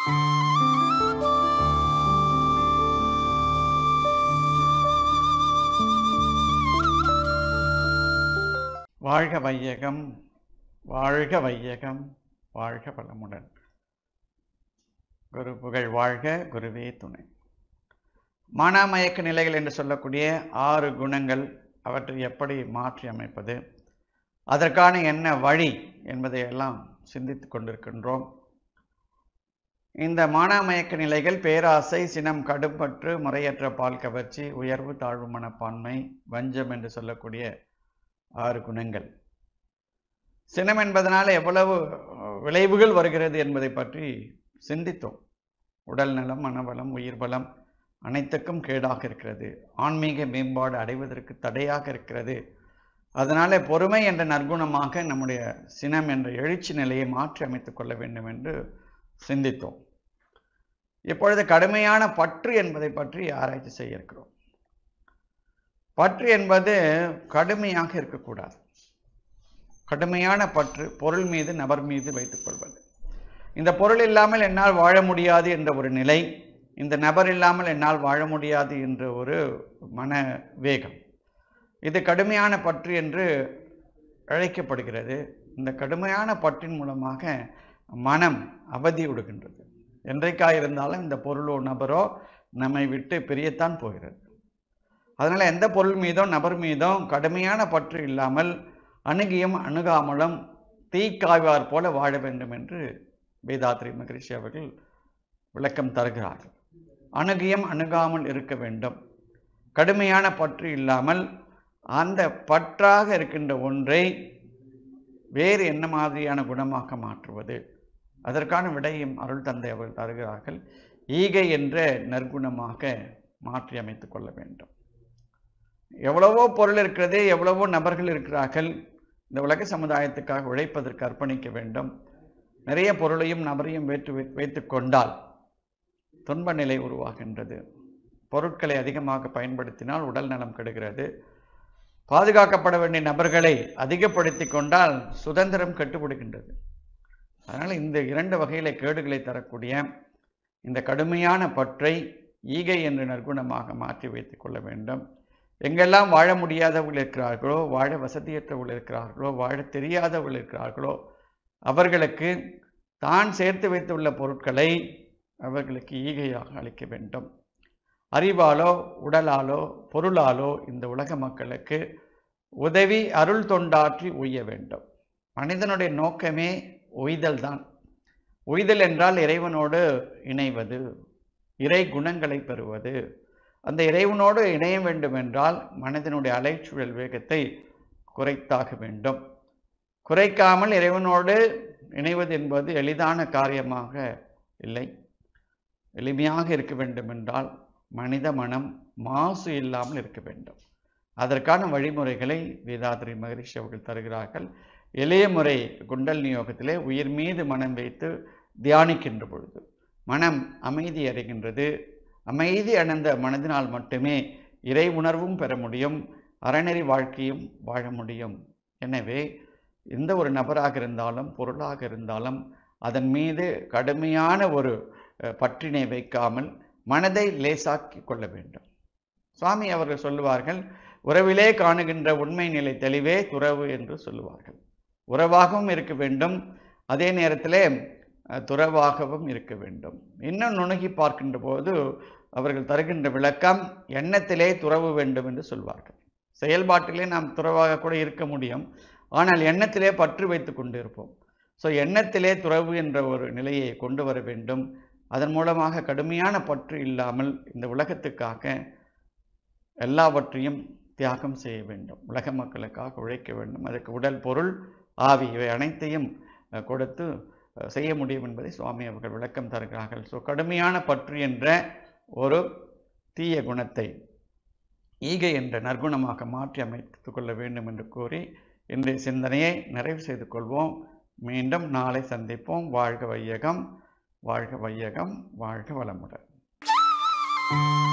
வாழ்க வையகம் வாழ்க வையகம் வாழ்க பலமுடன் குரு புகழ் வாழ்க குருவே துணை மனமயக்க நிலைகள் என்று சொல்லக்கூடிய ஆறு குணங்கள் அவற்றை எப்படி மாற்றி அமைப்பது அதற்கான என்ன வழி என்பதை எல்லாம் சிந்தித்து கொண்டிருக்கின்றோம் இந்த மானாமயக்க நிலைகள் பேராசை சினம் கடுப்பற்று முறையற்ற பால் கவர்ச்சி உயர்வு தாழ்வு மனப்பான்மை வஞ்சம் என்று சொல்லக்கூடிய ஆறு குணங்கள் சினம் என்பதனால் எவ்வளவு விளைவுகள் வருகிறது என்பதை பற்றி சிந்தித்தோம் உடல் நலம் மனவளம் உயிர் பலம் அனைத்துக்கும் கேடாக இருக்கிறது ஆன்மீக மேம்பாடு அடைவதற்கு தடையாக இருக்கிறது அதனால பொறுமை என்ற நற்குணமாக நம்முடைய சினம் என்ற எழுச்சி நிலையை மாற்றி அமைத்துக் கொள்ள வேண்டும் என்று சிந்தித்தோம் இப்பொழுது கடுமையான பற்று என்பதை பற்றி ஆராய்ச்சி செய்ய இருக்கிறோம் பற்று என்பது கடுமையாக இருக்கக்கூடாது கடுமையான பற்று பொருள் மீது நபர் மீது வைத்துக் கொள்வது இந்த பொருள் இல்லாமல் என்னால் வாழ முடியாது என்ற ஒரு நிலை இந்த நபர் இல்லாமல் என்னால் வாழ முடியாது என்ற ஒரு மன வேகம் இது கடுமையான பற்று என்று அழைக்கப்படுகிறது இந்த கடுமையான பற்றின் மூலமாக மனம் அவதி விடுகின்றது என்றைக்காக இருந்தாலும் இந்த பொருளோ நபரோ நம்மை விட்டு பிரியத்தான் போகிறது அதனால் எந்த பொருள் மீதோ நபர் மீதோ கடுமையான பற்று இல்லாமல் அணுகியும் அணுகாமலும் தீக்காய்வார் போல வாழ வேண்டும் என்று வேதாத்ரி மகரிஷி அவர்கள் விளக்கம் தருகிறார்கள் அணுகியும் அணுகாமல் இருக்க வேண்டும் கடுமையான பற்று இல்லாமல் அந்த பற்றாக இருக்கின்ற ஒன்றை வேறு என்ன மாதிரியான குணமாக மாற்றுவது அதற்கான விடையும் அருள் தந்தை அவர்கள் தருகிறார்கள் ஈகை என்ற நற்குணமாக மாற்றி அமைத்துக் கொள்ள வேண்டும் எவ்வளவோ பொருள் இருக்கிறது எவ்வளவோ நபர்கள் இருக்கிறார்கள் இந்த உலக சமுதாயத்துக்காக உழைப்பதற்கு அர்ப்பணிக்க வேண்டும் நிறைய பொருளையும் நபரையும் வைத்து வைத்து கொண்டால் துன்ப நிலை உருவாகின்றது பொருட்களை அதிகமாக பயன்படுத்தினால் உடல் நலம் கெடுகிறது பாதுகாக்கப்பட வேண்டிய நபர்களை அதிகப்படுத்தி கொண்டால் சுதந்திரம் கட்டுப்படுகின்றது அதனால் இந்த இரண்டு வகையில கேடுகளை தரக்கூடிய இந்த கடுமையான பற்றை ஈகை என்ற நற்குணமாக மாற்றி வைத்துக் கொள்ள வேண்டும் எங்கெல்லாம் வாழ முடியாதவர்கள் இருக்கிறார்களோ வாழ வசதியற்றவர்கள் இருக்கிறார்களோ வாழ தெரியாதவர்கள் இருக்கிறார்களோ அவர்களுக்கு தான் சேர்த்து வைத்துள்ள பொருட்களை அவர்களுக்கு ஈகையாக அளிக்க வேண்டும் அறிவாலோ உடலாலோ பொருளாலோ இந்த உலக மக்களுக்கு உதவி அருள் தொண்டாற்றி உய்ய வேண்டும் மனிதனுடைய நோக்கமே உய்தல் தான் உய்தல் என்றால் இறைவனோடு இணைவது இறை குணங்களை பெறுவது அந்த இறைவனோடு இணைய வேண்டும் என்றால் மனிதனுடைய அலைச்சூழல் வேகத்தை குறைத்தாக வேண்டும் குறைக்காமல் இறைவனோடு இணைவது என்பது எளிதான காரியமாக இல்லை எளிமையாக இருக்க வேண்டும் என்றால் மனித மனம் மாசு இல்லாமல் இருக்க வேண்டும் அதற்கான வழிமுறைகளை வேதாதிரி மகரிஷி அவர்கள் தருகிறார்கள் எளிய முறை குண்டல் நியோகத்திலே உயிர் மீது மனம் வைத்து தியானிக்கின்ற பொழுது மனம் அமைதி அடைகின்றது அமைதி அடைந்த மனதினால் மட்டுமே இறை உணர்வும் பெற முடியும் அறநெறி வாழ்க்கையும் வாழ முடியும் எனவே எந்த ஒரு நபராக இருந்தாலும் பொருளாக இருந்தாலும் அதன் மீது கடுமையான ஒரு பற்றினை வைக்காமல் மனதை லேசாக்கி கொள்ள வேண்டும் சுவாமி அவர்கள் சொல்லுவார்கள் உறவிலே காணுகின்ற உண்மை நிலை தெளிவே துறவு என்று சொல்லுவார்கள் உறவாகவும் இருக்க வேண்டும் அதே நேரத்திலே துறவாகவும் இருக்க வேண்டும் இன்னும் நுணுகி பார்க்கின்ற போது அவர்கள் தருகின்ற விளக்கம் எண்ணத்திலே துறவு வேண்டும் என்று சொல்வார்கள் செயல்பாட்டிலே நாம் துறவாக கூட இருக்க முடியும் ஆனால் எண்ணத்திலே பற்று வைத்து கொண்டு இருப்போம் ஸோ எண்ணத்திலே துறவு என்ற ஒரு நிலையை கொண்டு வர வேண்டும் அதன் மூலமாக கடுமையான பற்று இல்லாமல் இந்த உலகத்துக்காக எல்லாவற்றையும் தியாகம் செய்ய வேண்டும் உலக மக்களுக்காக உழைக்க வேண்டும் அதற்கு உடல் பொருள் ஆவி இவை அனைத்தையும் கொடுத்து செய்ய முடியும் என்பதை சுவாமி அவர்கள் விளக்கம் தருகிறார்கள் ஸோ கடுமையான பற்று என்ற ஒரு தீய குணத்தை ஈகை என்ற நற்குணமாக மாற்றி அமைத்துக் கொள்ள வேண்டும் என்று கூறி இன்றைய சிந்தனையை நிறைவு செய்து கொள்வோம் மீண்டும் நாளை சந்திப்போம் வாழ்க வையகம் வாழ்க வையகம் வாழ்க வளமுடன்